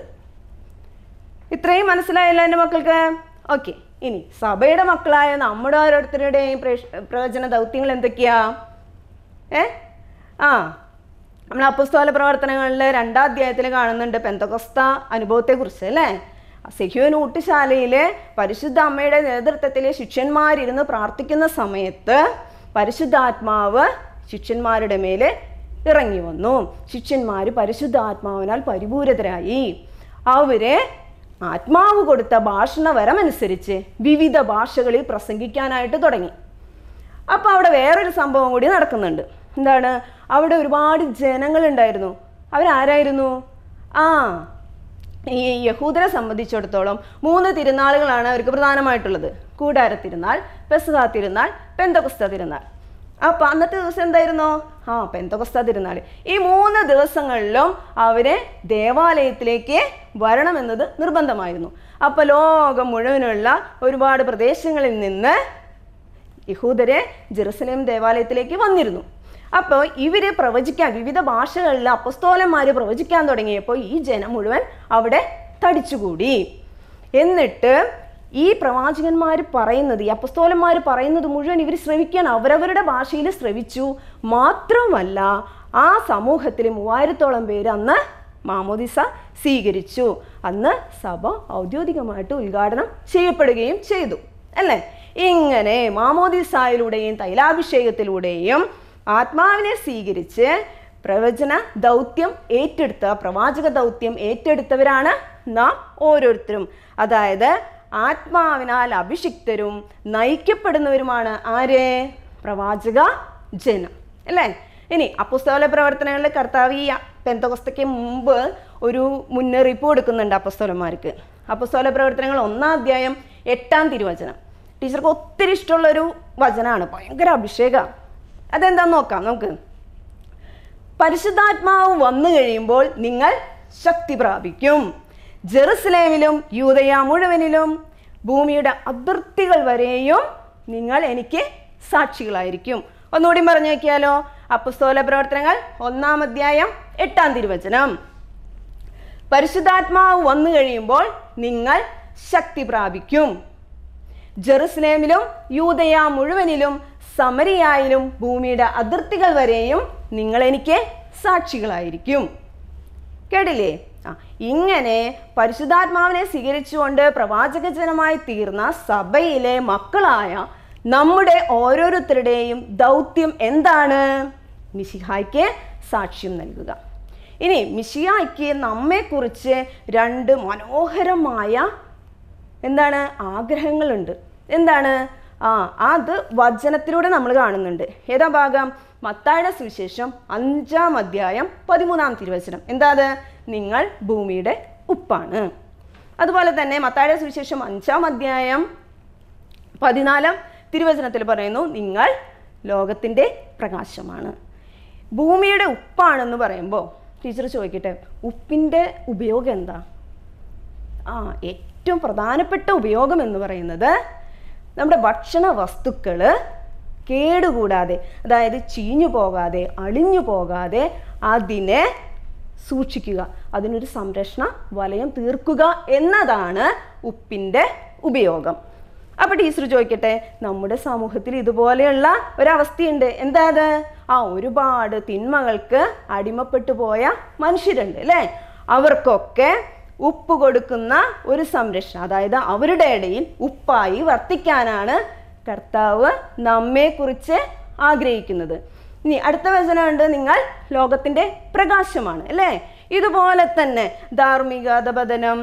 ഇത്രയും മനസ്സിലായല്ലോ എൻ്റെ മക്കൾക്ക് ഓക്കെ ഇനി സഭയുടെ മക്കളായ നമ്മുടെ ഓരോരുത്തരുടെയും പ്രേഷ- പ്രവചന ദൗത്യങ്ങൾ എന്തൊക്കെയാ ഏ ആ നമ്മൾ അപ്പസ്തോല പ്രവർത്തനങ്ങളിൽ രണ്ടാം അധ്യായത്തിൽ കാണുന്നുണ്ട് പെന്തകൊസ്ത അനുഭവത്തെക്കുറിച്ച് അല്ലേ സെഹ്യോൻ ഊട്ടുശാലയിൽ പരിശുദ്ധ അമ്മയുടെ നേതൃത്വത്തിൽ ശിഷ്യന്മാരിരുന്ന് പ്രാർത്ഥിക്കുന്ന സമയത്ത് പരിശുദ്ധാത്മാവ് ശിഷ്യന്മാരുടെ മേലെ ഇറങ്ങി വന്നു ശിഷ്യന്മാർ പരിശുദ്ധാത്മാവിനാൽ പരിപൂരിതരായി അവരെ ആത്മാവ് കൊടുത്ത ഭാഷണ വരമനുസരിച്ച് വിവിധ ഭാഷകളിൽ പ്രസംഗിക്കാനായിട്ട് തുടങ്ങി അപ്പോൾ അവിടെ വേറൊരു സംഭവം കൂടി നടക്കുന്നുണ്ട് എന്താണ് അവിടെ ഒരുപാട് ജനങ്ങളുണ്ടായിരുന്നു അവരാരായിരുന്നു ആ ഈ യഹൂദരെ സംബന്ധിച്ചിടത്തോളം മൂന്ന് തിരുനാളുകളാണ് അവർക്ക് പ്രധാനമായിട്ടുള്ളത് കൂടാര തിരുനാൾ പെസഹ തിരുനാൾ പെന്തകുസ്ത തിരുനാൾ അപ്പോൾ അന്നത്തെ ദിവസം എന്തായിരുന്നു ആ പെന്തകുസ്ത തിരുനാൾ ഈ മൂന്ന് ദിവസങ്ങളിലും അവരെ ദേവാലയത്തിലേക്ക് വരണമെന്നത് നിർബന്ധമായിരുന്നു അപ്പോൾ ലോകം മുഴുവനുള്ള ഒരുപാട് പ്രദേശങ്ങളിൽ നിന്ന് യഹൂദരെ ജെറുസലേം ദേവാലയത്തിലേക്ക് വന്നിരുന്നു അപ്പോൾ ഇവര് പ്രവചിക്കാൻ വിവിധ ഭാഷകളിൽ അപ്പസ്തോലന്മാർ പ്രവചിക്കാൻ തുടങ്ങിയപ്പോൾ ഈ ജനം മുഴുവൻ അവിടെ തടിച്ചുകൂടി എന്നിട്ട് ഈ പ്രവാചകന്മാർ പറയുന്നത് ഈ അപ്പസ്തോലന്മാർ പറയുന്നത് മുഴുവൻ ഇവർ ശ്രവിക്കാൻ അവരവരുടെ ഭാഷയിൽ ശ്രവിച്ചു മാത്രമല്ല ആ സമൂഹത്തിൽ മൂവായിരത്തോളം പേര് അന്ന് മാമോദിസ സ്വീകരിച്ചു അന്ന് സഭ ഔദ്യോഗികമായിട്ട് ഉദ്ഘാടനം ചെയ്യപ്പെടുകയും ചെയ്തു അല്ലേ ഇങ്ങനെ മാമോദിസായിലൂടെയും തൈലാഭിഷേകത്തിലൂടെയും ആത്മാവിനെ സ്വീകരിച്ച് പ്രവചന ദൗത്യം ഏറ്റെടുത്ത പ്രവാചക ദൗത്യം ഏറ്റെടുത്തവരാണ് നാം ഓരോരുത്തരും അതായത് ആത്മാവിനാൽ അഭിഷിക്തരും നയിക്കപ്പെടുന്നവരുമാണ് ആര് പ്രവാചക ജനം അല്ലേ ഇനി അപ്പസ്തോല പ്രവർത്തനങ്ങളിൽ കർത്താവ് ഈ പെന്തകൊസ്തയ്ക്ക് മുമ്പ് ഒരു മുന്നറിയിപ്പ് കൊടുക്കുന്നുണ്ട് അപ്പസ്തോലന്മാർക്ക് അപ്പസ്തോല പ്രവർത്തനങ്ങൾ ഒന്നാം അധ്യായം എട്ടാം തിരുവചനം ടീച്ചർക്ക് ഒത്തിരി ഇഷ്ടമുള്ളൊരു വചനമാണ് ഭയങ്കര അഭിഷേകം അതെന്താന്ന് നോക്കാം നമുക്ക് പരിശുദ്ധാത്മാവ് വന്നു കഴിയുമ്പോൾ നിങ്ങൾ ശക്തി പ്രാപിക്കും ജെറുസലേമിലും യൂതയ മുഴുവനിലും ഭൂമിയുടെ അതിർത്തികൾ വരെയും നിങ്ങൾ എനിക്ക് സാക്ഷികളായിരിക്കും ഒന്നുകൂടി പറഞ്ഞു നോക്കിയാലോ അപ്പസ്തോല പ്രവർത്തനങ്ങൾ ഒന്നാം അധ്യായം എട്ടാം തിരുവചനം പരിശുദ്ധാത്മാവ് വന്നു കഴിയുമ്പോൾ നിങ്ങൾ ശക്തി പ്രാപിക്കും ജെറുസലേമിലും യൂതയ മുഴുവനിലും സമരിയായാലും ഭൂമിയുടെ അതിർത്തികൾ വരെയും നിങ്ങൾ എനിക്ക് സാക്ഷികളായിരിക്കും കേട്ടില്ലേ ആ ഇങ്ങനെ പരിശുദ്ധാത്മാവിനെ സ്വീകരിച്ചുകൊണ്ട് പ്രവാചക ജനമായി തീർന്ന സഭയിലെ മക്കളായ നമ്മുടെ ഓരോരുത്തരുടെയും ദൗത്യം എന്താണ് മിശിഹായ്ക്ക് സാക്ഷ്യം നൽകുക ഇനി മിശിഹായ്ക്ക് നമ്മെക്കുറിച്ച് രണ്ട് മനോഹരമായ എന്താണ് ആഗ്രഹങ്ങളുണ്ട് എന്താണ് ആ അത് വചനത്തിലൂടെ നമ്മൾ കാണുന്നുണ്ട് ഏതാ ഭാഗം മത്തായുടെ സുവിശേഷം അഞ്ചാം അധ്യായം പതിമൂന്നാം തിരുവചനം എന്താ അത് നിങ്ങൾ ഭൂമിയുടെ ഉപ്പാണ് അതുപോലെ തന്നെ മത്തായുടെ സുവിശേഷം അഞ്ചാം അധ്യായം പതിനാലാം തിരുവചനത്തിൽ പറയുന്നു നിങ്ങൾ ലോകത്തിൻ്റെ പ്രകാശമാണ് ഭൂമിയുടെ ഉപ്പാണെന്ന് പറയുമ്പോൾ ടീച്ചർ ചോദിക്കട്ടെ ഉപ്പിൻ്റെ ഉപയോഗം എന്താ ആ ഏറ്റവും പ്രധാനപ്പെട്ട ഉപയോഗം എന്ന് പറയുന്നത് നമ്മുടെ ഭക്ഷണ വസ്തുക്കൾ കേടുകൂടാതെ അതായത് ചീഞ്ഞു പോകാതെ അളിഞ്ഞു പോകാതെ അതിനെ സൂക്ഷിക്കുക അതിനൊരു സംരക്ഷണ വലയം തീർക്കുക എന്നതാണ് ഉപ്പിൻ്റെ ഉപയോഗം അപ്പോൾ ടീച്ചർ ചോദിക്കട്ടെ നമ്മുടെ സമൂഹത്തിൽ ഇതുപോലെയുള്ള ഒരവസ്ഥയുണ്ട് എന്താ അത് ആ ഒരുപാട് തിന്മകൾക്ക് അടിമപ്പെട്ടു പോയ മനുഷ്യരുണ്ട് അല്ലേ അവർക്കൊക്കെ ഉപ്പ് കൊടുക്കുന്ന ഒരു സംരക്ഷണം അതായത് അവരുടെ ഇടയിൽ ഉപ്പായി വർത്തിക്കാനാണ് കർത്താവ് നമ്മെക്കുറിച്ച് ആഗ്രഹിക്കുന്നത് ഇനി അടുത്ത വചനമുണ്ട് നിങ്ങൾ ലോകത്തിൻ്റെ പ്രകാശമാണ് അല്ലേ ഇതുപോലെ തന്നെ ധാർമ്മിക അധപതനം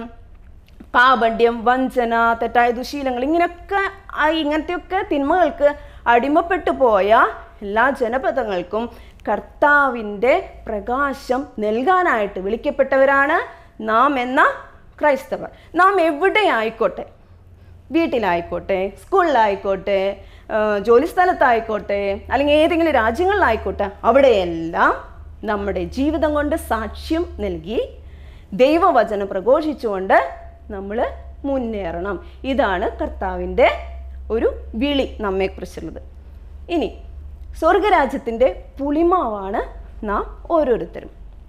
കാപണ്യം വഞ്ചന തെറ്റായ ദുശീലങ്ങൾ ഇങ്ങനെയൊക്കെ ആ ഇങ്ങനത്തെയൊക്കെ തിന്മകൾക്ക് അടിമപ്പെട്ടു പോയ എല്ലാ ജനപദങ്ങൾക്കും കർത്താവിൻ്റെ പ്രകാശം നൽകാനായിട്ട് വിളിക്കപ്പെട്ടവരാണ് നാം എന്ന ക്രൈസ്തവർ നാം എവിടെയായിക്കോട്ടെ വീട്ടിലായിക്കോട്ടെ സ്കൂളിലായിക്കോട്ടെ ആ, ജോലിസ്ഥലത്തായിക്കോട്ടെ അല്ലെങ്കിൽ ഏതെങ്കിലും രാജ്യങ്ങളിലായിക്കോട്ടെ അവിടെയെല്ലാം നമ്മുടെ ജീവിതം കൊണ്ട് സാക്ഷ്യം നൽകി ദൈവവചനം പ്രഘോഷിച്ചുകൊണ്ട് നമ്മൾ മുന്നേറണം ഇതാണ് കർത്താവിൻ്റെ ഒരു വിളി നമ്മെക്കുറിച്ചുള്ളത് ഇനി സ്വർഗരാജ്യത്തിൻ്റെ പുളിമാവാണ് നാം ഓരോരുത്തരും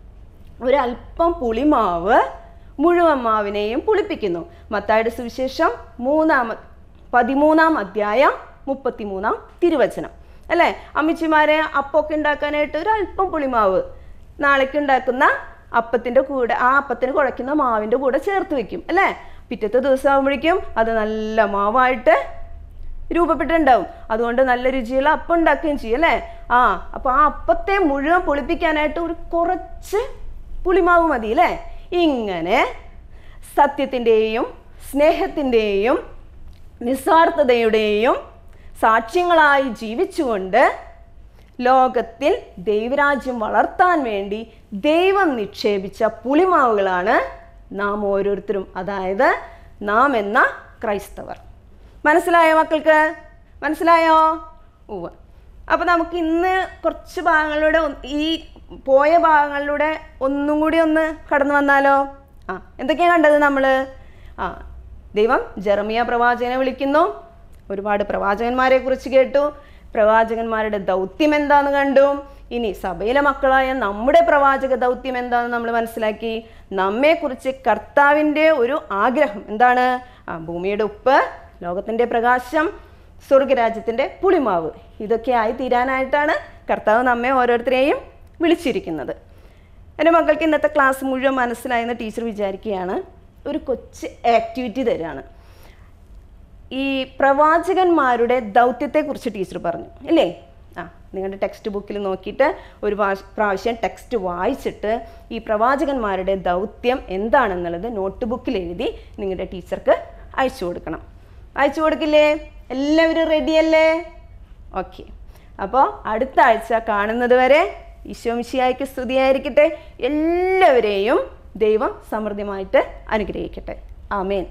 ഒരല്പം പുളിമാവ് മുഴുവൻ മാവിനെയും പുളിപ്പിക്കുന്നു മത്തായുടെ സുവിശേഷം മൂന്നാം പതിമൂന്നാം അധ്യായം മുപ്പത്തിമൂന്നാം തിരുവചനം അല്ലേ അമ്മച്ചിമാരെ അപ്പമൊക്കെ ഉണ്ടാക്കാനായിട്ട് ഒരു അല്പം പുളിമാവ് നാളേക്ക് ഉണ്ടാക്കുന്ന അപ്പത്തിൻ്റെ കൂടെ ആ അപ്പത്തിന് കുഴയ്ക്കുന്ന മാവിൻ്റെ കൂടെ ചേർത്ത് വെക്കും അല്ലേ പിറ്റത്തെ ദിവസം ആകുമ്പോഴേക്കും അത് നല്ല മാവായിട്ട് രൂപപ്പെട്ടിട്ടുണ്ടാവും അതുകൊണ്ട് നല്ല രുചിയുള്ള അപ്പം ഉണ്ടാക്കുകയും ചെയ്യും അല്ലേ ആ അപ്പോൾ ആ അപ്പത്തെ മുഴുവൻ പൊളിപ്പിക്കാനായിട്ട് ഒരു കുറച്ച് പുളിമാവ് മതി അല്ലേ ഇങ്ങനെ സത്യത്തിൻ്റെയും സ്നേഹത്തിൻ്റെയും നിസ്വാർത്ഥതയുടെയും സാക്ഷ്യങ്ങളായി ജീവിച്ചുകൊണ്ട് ലോകത്തിൽ ദൈവരാജ്യം വളർത്താൻ വേണ്ടി ദൈവം നിക്ഷേപിച്ച പുളിമാവുകളാണ് നാം ഓരോരുത്തരും അതായത് നാം എന്ന ക്രൈസ്തവർ മനസ്സിലായോ മക്കൾക്ക് മനസ്സിലായോ ഉവ്വ് അപ്പോൾ നമുക്ക് ഇന്ന് കുറച്ച് ഭാഗങ്ങളിലൂടെ ഒന്ന് ഈ പോയ ഭാഗങ്ങളിലൂടെ ഒന്നും കൂടി ഒന്ന് കടന്നു വന്നാലോ ആ എന്തൊക്കെയാണ് കണ്ടത് നമ്മൾ ആ ദൈവം ജെറമിയ പ്രവാചകനെ വിളിക്കുന്നു ഒരുപാട് പ്രവാചകന്മാരെ കുറിച്ച് കേട്ടു പ്രവാചകന്മാരുടെ ദൗത്യം എന്താന്ന് കണ്ടു ഇനി സഭയിലെ മക്കളായ നമ്മുടെ പ്രവാചക ദൗത്യം എന്താണെന്ന് നമ്മൾ മനസ്സിലാക്കി നമ്മെക്കുറിച്ച് കർത്താവിൻ്റെ ഒരു ആഗ്രഹം എന്താണ് ആ ഭൂമിയുടെ ഉപ്പ് ലോകത്തിൻ്റെ പ്രകാശം സ്വർഗരാജ്യത്തിൻ്റെ പുളിമാവ് ഇതൊക്കെ ആയി തീരാനായിട്ടാണ് കർത്താവ് നമ്മെ ഓരോരുത്തരെയും വിളിച്ചിരിക്കുന്നത് എൻ്റെ മക്കൾക്ക് ഇന്നത്തെ ക്ലാസ് മുഴുവൻ മനസ്സിലായെന്ന് ടീച്ചർ വിചാരിക്കുകയാണ് ഒരു കൊച്ച് ആക്ടിവിറ്റി തരാണ് ഈ പ്രവാചകന്മാരുടെ ദൗത്യത്തെക്കുറിച്ച് ടീച്ചർ പറഞ്ഞു ഇല്ലേ ആ നിങ്ങളുടെ ടെക്സ്റ്റ് ബുക്കിൽ നോക്കിയിട്ട് ഒരു പ്രാവശ്- പ്രാവശ്യം ടെക്സ്റ്റ് വായിച്ചിട്ട് ഈ പ്രവാചകന്മാരുടെ ദൗത്യം എന്താണെന്നുള്ളത് നോട്ട് ബുക്കിൽ എഴുതി നിങ്ങളുടെ ടീച്ചർക്ക് അയച്ചു കൊടുക്കണം അയച്ചു കൊടുക്കില്ലേ എല്ലാവരും റെഡിയല്ലേ ഓക്കെ അപ്പോൾ അടുത്ത ആഴ്ച കാണുന്നത് വരെ ഈശോമിശിയായിക്ക് സ്തുതിയായിരിക്കട്ടെ എല്ലാവരെയും ദൈവം സമൃദ്ധിയായിട്ട് അനുഗ്രഹിക്കട്ടെ ആമേൻ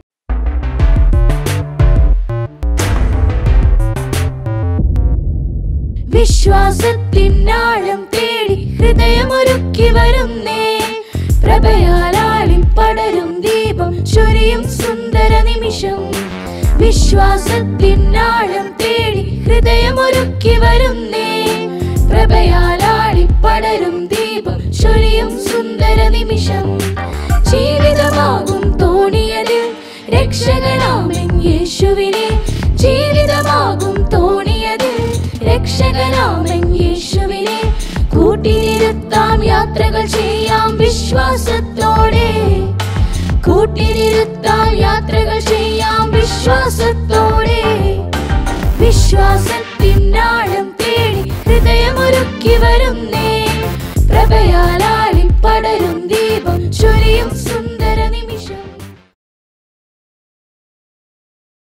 വിശ്വാസത്തിനാഴം തേടി ഹൃദയമൊരുക്കി വരുന്നേ പ്രഭയാലാളി പടരും ദീപം ചൊരിയും സുന്ദര നിമിഷം വിശ്വാസത്തിനാഴം തേടി ഹൃദയമൊരുക്കി വരുന്നേ പ്രഭയാലാളി പടരും ദീപം ചൊരിയും സുന്ദര നിമിഷം ജീവിതമാകും തോണിയതിൽ രക്ഷകനാമൻ യേശുവിനെ ജീവിതമാകും തോണിയതിൽ രക്ഷകനാമൻ യേശുവിനെ കൂട്ടിനിരുത്താം യാത്രകൾ ചെയ്യാം വിശ്വാസത്തോടെ കൂട്ടിനിരുത്താം യാത്രകൾ ചെയ്യാം വിശ്വാസത്തോടെ വിശ്വാസത്തിനാഴം തേടി ഹൃദയമൊരുക്കി വരുന്നേ പ്രഭയാൽ